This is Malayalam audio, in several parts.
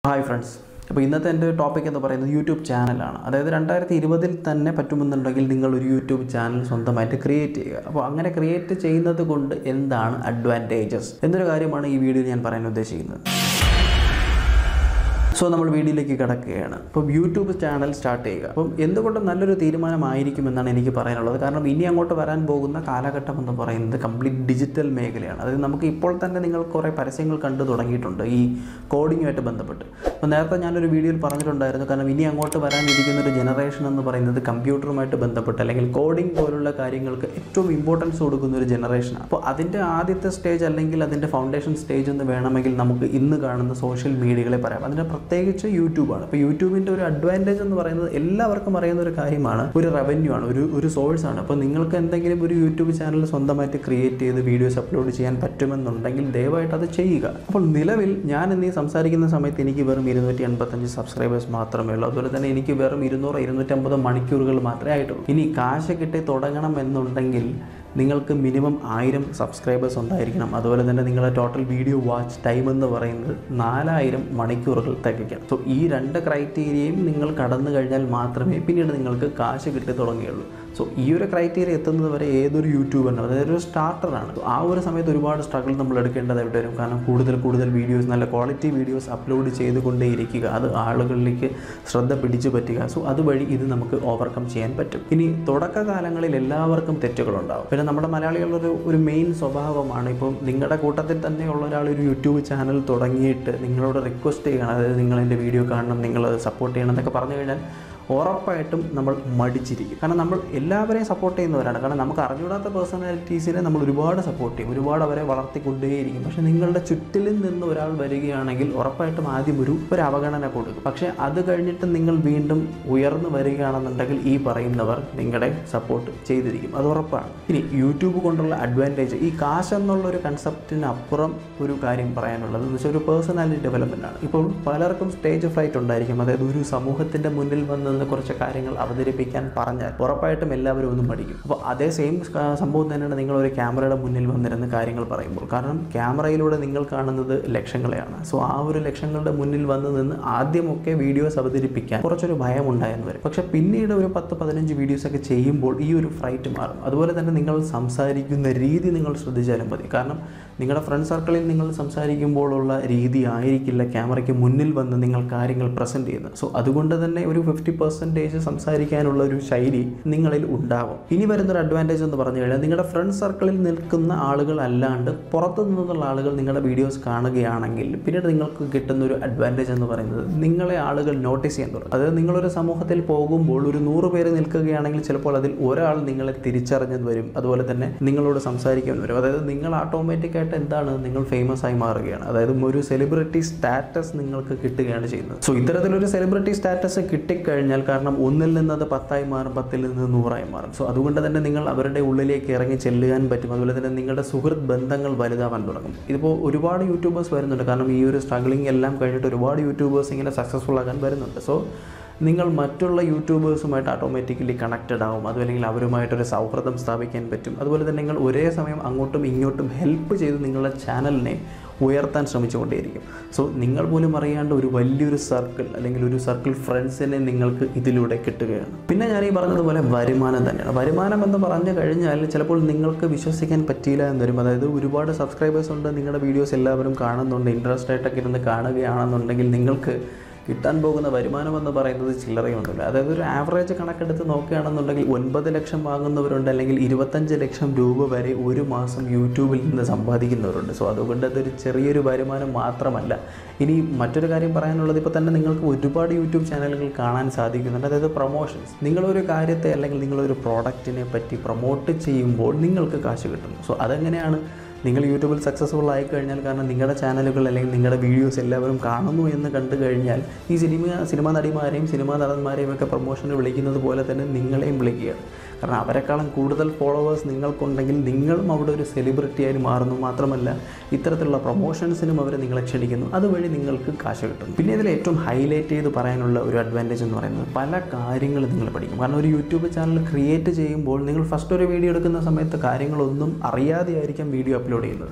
ഹായ് ഫ്രണ്ട്സ് അപ്പോൾ ഇന്നത്തെ എൻ്റെ ടോപ്പിക് എന്ന് പറയുന്നത് യൂട്യൂബ് ചാനലാണ് അതായത് രണ്ടായിരത്തി ഇരുപതിൽ തന്നെ പറ്റുമെന്നുണ്ടെങ്കിൽ നിങ്ങൾ ഒരു യൂട്യൂബ് ചാനൽ സ്വന്തമായിട്ട് ക്രിയേറ്റ് ചെയ്യുക അപ്പോൾ അങ്ങനെ ക്രിയേറ്റ് ചെയ്യുന്നത് കൊണ്ട് എന്താണ് അഡ്വാൻറ്റേജസ് എന്നൊരു കാര്യമാണ് ഈ വീഡിയോയിൽ ഞാൻ പറയാൻ ഉദ്ദേശിക്കുന്നത് സോ നമ്മൾ വീഡിയോയിലേക്ക് കിടക്കുകയാണ് അപ്പം യൂട്യൂബ് ചാനൽ സ്റ്റാർട്ട് ചെയ്യുക അപ്പം എന്തുകൊണ്ടും നല്ലൊരു തീരുമാനമായിരിക്കുമെന്നാണ് എനിക്ക് പറയാനുള്ളത് കാരണം ഇനി അങ്ങോട്ട് വരാൻ പോകുന്ന കാലഘട്ടം എന്ന് പറയുന്നത് കംപ്ലീറ്റ് ഡിജിറ്റൽ മേഖലയാണ് അതായത് നമുക്ക് ഇപ്പോൾ തന്നെ നിങ്ങൾ കുറേ പരസ്യങ്ങൾ കണ്ടു തുടങ്ങിയിട്ടുണ്ട് ഈ കോഡിങ്ങുമായിട്ട് ബന്ധപ്പെട്ട് അപ്പോൾ നേരത്തെ ഞാനൊരു വീഡിയോയിൽ പറഞ്ഞിട്ടുണ്ടായിരുന്നു കാരണം ഇനി അങ്ങോട്ട് വരാനിരിക്കുന്ന ഒരു ജനറേഷൻ എന്ന് പറയുന്നത് കമ്പ്യൂട്ടറുമായിട്ട് ബന്ധപ്പെട്ട് അല്ലെങ്കിൽ കോഡിംഗ് പോലുള്ള കാര്യങ്ങൾക്ക് ഏറ്റവും ഇമ്പോർട്ടൻസ് കൊടുക്കുന്ന ഒരു ജനറേഷനാണ് അപ്പോൾ അതിൻ്റെ ആദ്യത്തെ സ്റ്റേജ് അല്ലെങ്കിൽ അതിൻ്റെ ഫൗണ്ടേഷൻ സ്റ്റേജ് എന്ന് വേണമെങ്കിൽ നമുക്ക് ഇന്ന് കാണുന്ന സോഷ്യൽ മീഡിയകളെ പറയാം അതിൻ്റെ പ്രത്യേകിച്ച് യൂട്യൂബാണ് അപ്പോൾ യൂട്യൂബിൻ്റെ ഒരു അഡ്വാൻറ്റേജ് എന്ന് പറയുന്നത് എല്ലാവർക്കും അറിയുന്ന ഒരു കാര്യമാണ് ഒരു റവന്യൂ ആണ് ഒരു ഒരു സോഴ്സ് ആണ് അപ്പോൾ നിങ്ങൾക്ക് എന്തെങ്കിലും ഒരു യൂട്യൂബ് ചാനൽ സ്വന്തമായിട്ട് ക്രിയേറ്റ് ചെയ്ത് വീഡിയോസ് അപ്ലോഡ് ചെയ്യാൻ പറ്റുമെന്നുണ്ടെങ്കിൽ ദയവായിട്ട് അത് ചെയ്യുക അപ്പോൾ നിലവിൽ ഞാൻ ഇന്ന് ഈ സംസാരിക്കുന്ന സമയത്ത് എനിക്ക് വെറും ഇരുന്നൂറ്റി എൺപത്തഞ്ച് സബ്സ്ക്രൈബേഴ്സ് മാത്രമേ ഉള്ളൂ അതുപോലെ തന്നെ എനിക്ക് വെറും ഇരുന്നൂറ് ഇരുന്നൂറ്റമ്പത് മണിക്കൂറുകൾ മാത്രമേ ആയിട്ടുള്ളൂ ഇനി കാശ് കിട്ടി തുടങ്ങണം എന്നുണ്ടെങ്കിൽ നിങ്ങൾക്ക് മിനിമം ആയിരം സബ്സ്ക്രൈബേഴ്സ് ഉണ്ടായിരിക്കണം അതുപോലെ തന്നെ നിങ്ങളുടെ ടോട്ടൽ വീഡിയോ വാച്ച് ടൈം എന്ന് പറയുന്നത് നാലായിരം മണിക്കൂറുകൾ തികയ്ക്കണം സോ ഈ രണ്ട് ക്രൈറ്റീരിയയും നിങ്ങൾ കടന്നു കഴിഞ്ഞാൽ മാത്രമേ പിന്നീട് നിങ്ങൾക്ക് കാശ് കിട്ടി തുടങ്ങുകയുള്ളൂ സോ ഈ ഒരു ക്രൈറ്റീരിയ എത്തുന്നത് വരെ ഏതൊരു യൂട്യൂബറിനും അതായത് ഒരു സ്റ്റാർട്ടറാണ് ആ ഒരു സമയത്ത് ഒരുപാട് സ്ട്രഗിൾ നമ്മൾ എടുക്കേണ്ടതായിട്ട് വരും കാരണം കൂടുതൽ കൂടുതൽ വീഡിയോസ് നല്ല ക്വാളിറ്റി വീഡിയോസ് അപ്ലോഡ് ചെയ്തുകൊണ്ടേയിരിക്കുക അത് ആളുകളിലേക്ക് ശ്രദ്ധ പിടിച്ചു പറ്റുക സോ അതുവഴി ഇത് നമുക്ക് ഓവർകം ചെയ്യാൻ പറ്റും ഇനി തുടക്കകാലങ്ങളിൽ എല്ലാവർക്കും തെറ്റുകളുണ്ടാവും പിന്നെ നമ്മുടെ മലയാളികളുടെ ഒരു ഒരു മെയിൻ സ്വഭാവമാണ് ഇപ്പം നിങ്ങളുടെ കൂട്ടത്തിൽ തന്നെയുള്ള ഒരാൾ ഒരു യൂട്യൂബ് ചാനൽ തുടങ്ങിയിട്ട് നിങ്ങളോട് റിക്വസ്റ്റ് ചെയ്യണം അതായത് നിങ്ങൾ എൻ്റെ വീഡിയോ കാണണം നിങ്ങൾ സപ്പോർട്ട് ചെയ്യണം എന്നൊക്കെ പറഞ്ഞു കഴിഞ്ഞാൽ ഉറപ്പായിട്ടും നമ്മൾ മടിച്ചിരിക്കും കാരണം നമ്മൾ എല്ലാവരെയും സപ്പോർട്ട് ചെയ്യുന്നവരാണ് കാരണം നമുക്ക് അറിഞ്ഞൂടാത്ത പേഴ്സണാലിറ്റീസിനെ നമ്മൾ ഒരുപാട് സപ്പോർട്ട് ചെയ്യും ഒരുപാട് അവരെ വളർത്തിക്കൊണ്ടേയിരിക്കും പക്ഷേ നിങ്ങളുടെ ചുറ്റിലും നിന്ന് ഒരാൾ വരികയാണെങ്കിൽ ഉറപ്പായിട്ടും ആദ്യം ഒരു ഒരു അവഗണന കൊടുക്കും പക്ഷേ അത് കഴിഞ്ഞിട്ട് നിങ്ങൾ വീണ്ടും ഉയർന്നു വരികയാണെന്നുണ്ടെങ്കിൽ ഈ പറയുന്നവർ നിങ്ങളെ സപ്പോർട്ട് ചെയ്തിരിക്കും അത് ഉറപ്പാണ് ഇനി യൂട്യൂബ് കൊണ്ടുള്ള അഡ്വാൻറ്റേജ് ഈ കാശ് എന്നുള്ള ഒരു കൺസെപ്റ്റിന് അപ്പുറം ഒരു കാര്യം പറയാനുള്ളത് എന്ന് വെച്ചാൽ ഒരു പേഴ്സണാലിറ്റി ഡെവലപ്മെൻ്റ് ആണ് ഇപ്പോൾ പലർക്കും സ്റ്റേജ് ഫ്രൈറ്റ് ഉണ്ടായിരിക്കും അതായത് ഒരു സമൂഹത്തിൻ്റെ മുന്നിൽ വന്ന് നിന്ന് കുറച്ച് കാര്യങ്ങൾ അവതരിപ്പിക്കാൻ പറഞ്ഞാൽ ഉറപ്പായിട്ടും എല്ലാവരും ഒന്നും പഠിക്കും അപ്പോൾ അതേ സെയിം സംഭവം തന്നെയാണ് നിങ്ങൾ ഒരു ക്യാമറയുടെ മുന്നിൽ വന്നിരുന്ന് കാര്യങ്ങൾ പറയുമ്പോൾ കാരണം ക്യാമറയിലൂടെ നിങ്ങൾ കാണുന്നത് ലക്ഷങ്ങളെയാണ് സോ ആ ഒരു ലക്ഷങ്ങളുടെ മുന്നിൽ വന്ന് നിന്ന് ആദ്യമൊക്കെ വീഡിയോസ് അവതരിപ്പിക്കാൻ കുറച്ചൊരു ഭയം ഉണ്ടായെന്ന് വരും പക്ഷെ പിന്നീട് ഒരു പത്ത് പതിനഞ്ച് വീഡിയോസ് ഒക്കെ ചെയ്യുമ്പോൾ ഈ ഒരു ഫ്രൈറ്റ് മാറും അതുപോലെ തന്നെ നിങ്ങൾ സംസാരിക്കുന്ന രീതി നിങ്ങൾ ശ്രദ്ധിച്ചാലും മതി കാരണം നിങ്ങളുടെ ഫ്രണ്ട് സർക്കിളിൽ നിങ്ങൾ സംസാരിക്കുമ്പോഴുള്ള രീതി ആയിരിക്കില്ല ക്യാമറയ്ക്ക് മുന്നിൽ വന്ന് നിങ്ങൾ കാര്യങ്ങൾ പ്രസൻറ്റ് ചെയ്യുന്നത് സോ അതുകൊണ്ട് തന്നെ ഒരു ഫിഫ്റ്റി പെർസെൻറ്റേജ് സംസാരിക്കാനുള്ള ഒരു ശൈലി നിങ്ങളിൽ ഉണ്ടാവും ഇനി വരുന്നൊരു അഡ്വാൻറ്റേജ് എന്ന് പറഞ്ഞു കഴിഞ്ഞാൽ നിങ്ങളുടെ ഫ്രണ്ട് സർക്കിളിൽ നിൽക്കുന്ന ആളുകൾ അല്ലാണ്ട് പുറത്തു നിന്നുള്ള ആളുകൾ നിങ്ങളുടെ വീഡിയോസ് കാണുകയാണെങ്കിൽ പിന്നീട് നിങ്ങൾക്ക് കിട്ടുന്ന ഒരു അഡ്വാൻറ്റേജ് എന്ന് പറയുന്നത് നിങ്ങളെ ആളുകൾ നോട്ടീസ് ചെയ്യാൻ തുടങ്ങും അതായത് നിങ്ങളൊരു സമൂഹത്തിൽ പോകുമ്പോൾ ഒരു നൂറ് പേര് നിൽക്കുകയാണെങ്കിൽ ചിലപ്പോൾ അതിൽ ഒരാൾ നിങ്ങളെ തിരിച്ചറിഞ്ഞത് വരും അതുപോലെ തന്നെ നിങ്ങളോട് സംസാരിക്കാൻ വരും അതായത് നിങ്ങൾ ഓട്ടോമാറ്റിക്കായിട്ട് എന്താണ് നിങ്ങൾ ഫേമസ് ആയി മാറുകയാണ് അതായത് ഒരു സെലിബ്രിറ്റി സ്റ്റാറ്റസ് നിങ്ങൾക്ക് കിട്ടുകയാണ് ചെയ്യുന്നത് സോ ഇത്തരത്തിലൊരു സെലിബ്രിറ്റി സ്റ്റാറ്റസ് കിട്ടിക്കഴിഞ്ഞാൽ കാരണം ഒന്നിൽ നിന്ന് അത് പത്തായി മാറും പത്തിൽ നിന്ന് നൂറായി മാറും സോ അതുകൊണ്ട് തന്നെ നിങ്ങൾ അവരുടെ ഉള്ളിലേക്ക് ഇറങ്ങി ചെല്ലുവാൻ പറ്റും അതുപോലെ തന്നെ നിങ്ങളുടെ സുഹൃത്ത് ബന്ധങ്ങൾ വലുതാവാൻ തുടങ്ങും ഇതിപ്പോൾ ഒരുപാട് യൂട്യൂബേഴ്സ് വരുന്നുണ്ട് കാരണം ഈ ഒരു സ്ട്രഗിളിംഗ് എല്ലാം കഴിഞ്ഞിട്ട് ഒരുപാട് യൂട്യൂബേഴ്സ് ഇങ്ങനെ സക്സസ്ഫുൾ ആകാൻ വരുന്നുണ്ട് സോ നിങ്ങൾ മറ്റുള്ള യൂട്യൂബേഴ്സുമായിട്ട് ഓട്ടോമാറ്റിക്കലി കണക്റ്റഡ് ആവും അതുമല്ലെങ്കിൽ അവരുമായിട്ടൊരു സൗഹൃദം സ്ഥാപിക്കാൻ പറ്റും അതുപോലെ തന്നെ നിങ്ങൾ ഒരേ സമയം അങ്ങോട്ടും ഇങ്ങോട്ടും ഹെൽപ്പ് ചെയ്ത് നിങ്ങളുടെ ചാനലിനെ ഉയർത്താൻ ശ്രമിച്ചുകൊണ്ടേയിരിക്കും സോ നിങ്ങൾ പോലും അറിയാണ്ട് ഒരു വലിയൊരു സർക്കിൾ അല്ലെങ്കിൽ ഒരു സർക്കിൾ ഫ്രണ്ട്സിനെ നിങ്ങൾക്ക് ഇതിലൂടെ കിട്ടുകയാണ് പിന്നെ ഞാൻ ഈ പറഞ്ഞതുപോലെ വരുമാനം തന്നെയാണ് വരുമാനം എന്ന് പറഞ്ഞു കഴിഞ്ഞാൽ ചിലപ്പോൾ നിങ്ങൾക്ക് വിശ്വസിക്കാൻ പറ്റിയില്ല എന്ന് വരും അതായത് ഒരുപാട് സബ്സ്ക്രൈബേഴ്സ് ഉണ്ട് നിങ്ങളുടെ വീഡിയോസ് എല്ലാവരും കാണുന്നുണ്ട് ഇൻട്രസ്റ്റ് ആയിട്ടൊക്കെ ഇരുന്ന് കാണുകയാണെന്നുണ്ടെങ്കിൽ നിങ്ങൾക്ക് കിട്ടാൻ പോകുന്ന വരുമാനം എന്ന് പറയുന്നത് ചില്ലറയൊന്നുമില്ല അതായത് ഒരു ആവറേജ് കണക്കെടുത്ത് നോക്കുകയാണെന്നുണ്ടെങ്കിൽ ഒൻപത് ലക്ഷം വാങ്ങുന്നവരുണ്ട് അല്ലെങ്കിൽ ഇരുപത്തഞ്ച് ലക്ഷം രൂപ വരെ ഒരു മാസം യൂട്യൂബിൽ നിന്ന് സമ്പാദിക്കുന്നവരുണ്ട് സോ അതുകൊണ്ട് അതൊരു ചെറിയൊരു വരുമാനം മാത്രമല്ല ഇനി മറ്റൊരു കാര്യം പറയാനുള്ളത് ഇപ്പോൾ തന്നെ നിങ്ങൾക്ക് ഒരുപാട് യൂട്യൂബ് ചാനലുകൾ കാണാൻ സാധിക്കുന്നുണ്ട് അതായത് പ്രൊമോഷൻസ് നിങ്ങളൊരു കാര്യത്തെ അല്ലെങ്കിൽ നിങ്ങളൊരു പ്രോഡക്റ്റിനെ പറ്റി പ്രൊമോട്ട് ചെയ്യുമ്പോൾ നിങ്ങൾക്ക് കാശ് കിട്ടുന്നു സോ അതെങ്ങനെയാണ് നിങ്ങൾ യൂട്യൂബിൽ സക്സസ്ഫുൾ ആയി കഴിഞ്ഞാൽ കാരണം നിങ്ങളുടെ ചാനലുകൾ അല്ലെങ്കിൽ നിങ്ങളുടെ വീഡിയോസ് എല്ലാവരും കാണുന്നു എന്ന് കണ്ടു കഴിഞ്ഞാൽ ഈ സിനിമ സിനിമാ നടിമാരെയും സിനിമാ നടന്മാരെയും ഒക്കെ പ്രൊമോഷന് വിളിക്കുന്നത് പോലെ തന്നെ നിങ്ങളെയും വിളിക്കുകയാണ് കാരണം അവരെക്കാളും കൂടുതൽ ഫോളോവേഴ്സ് നിങ്ങൾക്കുണ്ടെങ്കിൽ നിങ്ങളും അവിടെ ഒരു സെലിബ്രിറ്റി ആയി മാറുന്നു മാത്രമല്ല ഇത്തരത്തിലുള്ള പ്രൊമോഷൻസിനും അവർ നിങ്ങളെ ക്ഷണിക്കുന്നു അതുവഴി നിങ്ങൾക്ക് കാശ് കിട്ടുന്നു പിന്നെ ഇതിൽ ഏറ്റവും ഹൈലൈറ്റ് ചെയ്ത് പറയാനുള്ള ഒരു അഡ്വാൻറ്റേജ് എന്ന് പറയുന്നത് പല കാര്യങ്ങളും നിങ്ങൾ പഠിക്കും കാരണം ഒരു യൂട്യൂബ് ചാനൽ ക്രിയേറ്റ് ചെയ്യുമ്പോൾ നിങ്ങൾ ഫസ്റ്റ് ഒരു വീഡിയോ എടുക്കുന്ന സമയത്ത് കാര്യങ്ങളൊന്നും അറിയാതെ ആയിരിക്കാം വീഡിയോ അപ്ലോഡ് ചെയ്യുന്നത്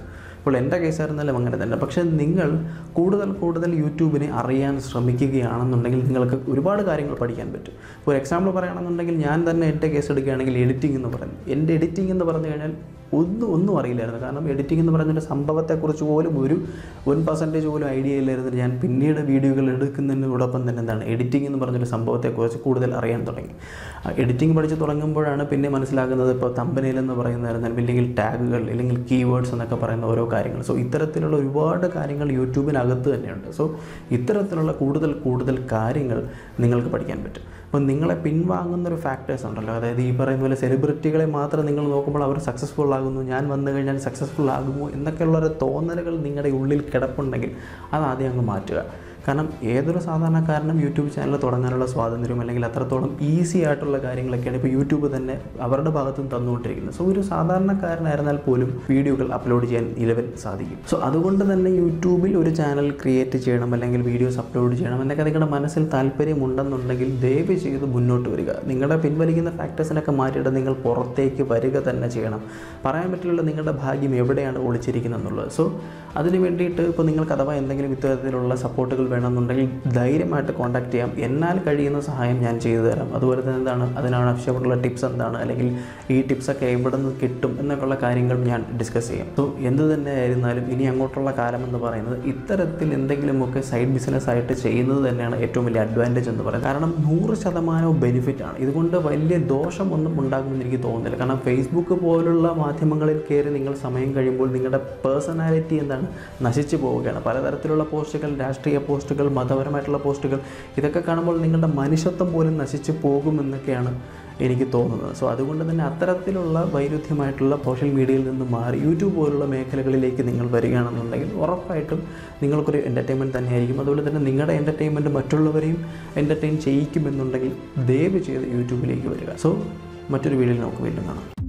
ഇപ്പോൾ എൻ്റെ കേസായിരുന്നാലും അങ്ങനെ തന്നെ പക്ഷേ നിങ്ങൾ കൂടുതൽ കൂടുതൽ യൂട്യൂബിനെ അറിയാൻ ശ്രമിക്കുകയാണെന്നുണ്ടെങ്കിൽ നിങ്ങൾക്ക് ഒരുപാട് കാര്യങ്ങൾ പഠിക്കാൻ പറ്റും ഒരു എക്സാമ്പിൾ പറയുകയാണെന്നുണ്ടെങ്കിൽ ഞാൻ തന്നെ എൻ്റെ കേസ് എടുക്കുകയാണെങ്കിൽ എഡിറ്റിംഗ് എന്ന് പറയുന്നത് എൻ്റെ എഡിറ്റിംഗ് എന്ന് പറഞ്ഞു കഴിഞ്ഞാൽ ഒന്നും ഒന്നും അറിയില്ലായിരുന്നു കാരണം എഡിറ്റിംഗ് എന്ന് പറയുന്ന ഒരു സംഭവത്തെക്കുറിച്ച് പോലും ഒരു വൺ പെർസെൻറ്റേജ് പോലും ഐഡിയ ഇല്ലായിരുന്നു ഞാൻ പിന്നീട് വീഡിയോകൾ എടുക്കുന്നതിനോടൊപ്പം തന്നെ എന്താണ് എഡിറ്റിംഗ് എന്ന് പറഞ്ഞൊരു സംഭവത്തെക്കുറിച്ച് കൂടുതൽ അറിയാൻ തുടങ്ങി എഡിറ്റിംഗ് പഠിച്ച് തുടങ്ങുമ്പോഴാണ് പിന്നെ മനസ്സിലാക്കുന്നത് ഇപ്പോൾ തമ്പനയിൽ എന്ന് പറയുന്നതായിരുന്നാലും ഇല്ലെങ്കിൽ ടാഗുകൾ ഇല്ലെങ്കിൽ കീവേഡ്സ് എന്നൊക്കെ പറയുന്ന ഓരോ കാര്യങ്ങൾ സോ ഇത്തരത്തിലുള്ള ഒരുപാട് കാര്യങ്ങൾ യൂട്യൂബിനകത്ത് തന്നെയുണ്ട് സോ ഇത്തരത്തിലുള്ള കൂടുതൽ കൂടുതൽ കാര്യങ്ങൾ നിങ്ങൾക്ക് പഠിക്കാൻ പറ്റും അപ്പോൾ നിങ്ങളെ പിൻവാങ്ങുന്ന ഒരു ഫാക്ടേഴ്സ് ഉണ്ടല്ലോ അതായത് ഈ പറയുന്ന പോലെ സെലിബ്രിറ്റികളെ മാത്രം നിങ്ങൾ നോക്കുമ്പോൾ അവർ സക്സസ്ഫുൾ ആകുന്നു ഞാൻ വന്നു കഴിഞ്ഞാൽ സക്സസ്ഫുൾ ആകുമോ എന്നൊക്കെയുള്ള ഒരു തോന്നലുകൾ നിങ്ങളുടെ ഉള്ളിൽ കിടപ്പുണ്ടെങ്കിൽ അത് ആദ്യം അങ്ങ് മാറ്റുക കാരണം ഏതൊരു സാധാരണക്കാരനും യൂട്യൂബ് ചാനൽ തുടങ്ങാനുള്ള സ്വാതന്ത്ര്യം അല്ലെങ്കിൽ അത്രത്തോളം ഈസി ആയിട്ടുള്ള കാര്യങ്ങളൊക്കെയാണ് ഇപ്പോൾ യൂട്യൂബ് തന്നെ അവരുടെ ഭാഗത്തും തന്നുകൊണ്ടിരിക്കുന്നത് സോ ഒരു സാധാരണക്കാരനായിരുന്നാൽ പോലും വീഡിയോകൾ അപ്ലോഡ് ചെയ്യാൻ നിലവിൽ സാധിക്കും സോ അതുകൊണ്ട് തന്നെ യൂട്യൂബിൽ ഒരു ചാനൽ ക്രിയേറ്റ് ചെയ്യണം അല്ലെങ്കിൽ വീഡിയോസ് അപ്ലോഡ് ചെയ്യണം എന്നൊക്കെ നിങ്ങളുടെ മനസ്സിൽ താല്പര്യമുണ്ടെന്നുണ്ടെങ്കിൽ ദയവ് ചെയ്ത് മുന്നോട്ട് വരിക നിങ്ങളുടെ പിൻവലിക്കുന്ന ഫാക്ടേഴ്സിനൊക്കെ മാറ്റിയിട്ട് നിങ്ങൾ പുറത്തേക്ക് വരിക തന്നെ ചെയ്യണം പറയാൻ പറ്റില്ല നിങ്ങളുടെ ഭാഗ്യം എവിടെയാണ് ഒളിച്ചിരിക്കുന്നത് എന്നുള്ളത് സോ അതിന് വേണ്ടിയിട്ട് ഇപ്പോൾ നിങ്ങൾക്ക് അഥവാ എന്തെങ്കിലും ഇത്തരത്തിലുള്ള സപ്പോർട്ടുകൾ വേണമെന്നുണ്ടെങ്കിൽ ധൈര്യമായിട്ട് കോൺടാക്ട് ചെയ്യാം എന്നാൽ കഴിയുന്ന സഹായം ഞാൻ ചെയ്തു തരാം അതുപോലെ തന്നെ എന്താണ് അതിനാണ് ആവശ്യപ്പെട്ടുള്ള ടിപ്സ് എന്താണ് അല്ലെങ്കിൽ ഈ ടിപ്സൊക്കെ എവിടെ നിന്ന് കിട്ടും എന്നൊക്കെയുള്ള കാര്യങ്ങൾ ഞാൻ ഡിസ്കസ് ചെയ്യാം സോ എന്ത് തന്നെ ആയിരുന്നാലും ഇനി അങ്ങോട്ടുള്ള കാലം എന്ന് പറയുന്നത് ഇത്തരത്തിൽ എന്തെങ്കിലുമൊക്കെ സൈഡ് ബിസിനസ് ആയിട്ട് ചെയ്യുന്നത് തന്നെയാണ് ഏറ്റവും വലിയ അഡ്വാൻറ്റേജ് എന്ന് പറയുന്നത് കാരണം നൂറ് ശതമാനവും ബെനിഫിറ്റാണ് ഇതുകൊണ്ട് വലിയ ദോഷമൊന്നും ഉണ്ടാകുമെന്ന് എനിക്ക് തോന്നുന്നില്ല കാരണം ഫേസ്ബുക്ക് പോലുള്ള മാധ്യമങ്ങളിൽ കയറി നിങ്ങൾ സമയം കഴിയുമ്പോൾ നിങ്ങളുടെ പേഴ്സണാലിറ്റി എന്താണ് നശിച്ചു പോവുകയാണ് പലതരത്തിലുള്ള പോസ്റ്റുകൾ രാഷ്ട്രീയ പോസ്റ്റുകൾ മതപരമായിട്ടുള്ള പോസ്റ്റുകൾ ഇതൊക്കെ കാണുമ്പോൾ നിങ്ങളുടെ മനുഷ്യത്വം പോലും നശിച്ചു പോകുമെന്നൊക്കെയാണ് എനിക്ക് തോന്നുന്നത് സോ അതുകൊണ്ട് തന്നെ അത്തരത്തിലുള്ള വൈരുദ്ധ്യമായിട്ടുള്ള സോഷ്യൽ മീഡിയയിൽ നിന്ന് മാറി യൂട്യൂബ് പോലുള്ള മേഖലകളിലേക്ക് നിങ്ങൾ വരികയാണെന്നുണ്ടെങ്കിൽ ഉറപ്പായിട്ടും നിങ്ങൾക്കൊരു എൻ്റർടൈൻമെൻറ്റ് തന്നെയായിരിക്കും അതുപോലെ തന്നെ നിങ്ങളുടെ എൻ്റർടൈൻമെൻറ്റ് മറ്റുള്ളവരെയും എൻ്റർടൈൻ ചെയ്യിക്കുമെന്നുണ്ടെങ്കിൽ ദയവ് ചെയ്ത് യൂട്യൂബിലേക്ക് വരിക സോ മറ്റൊരു വീഡിയോയിൽ നമുക്ക് വീണ്ടും കാണാം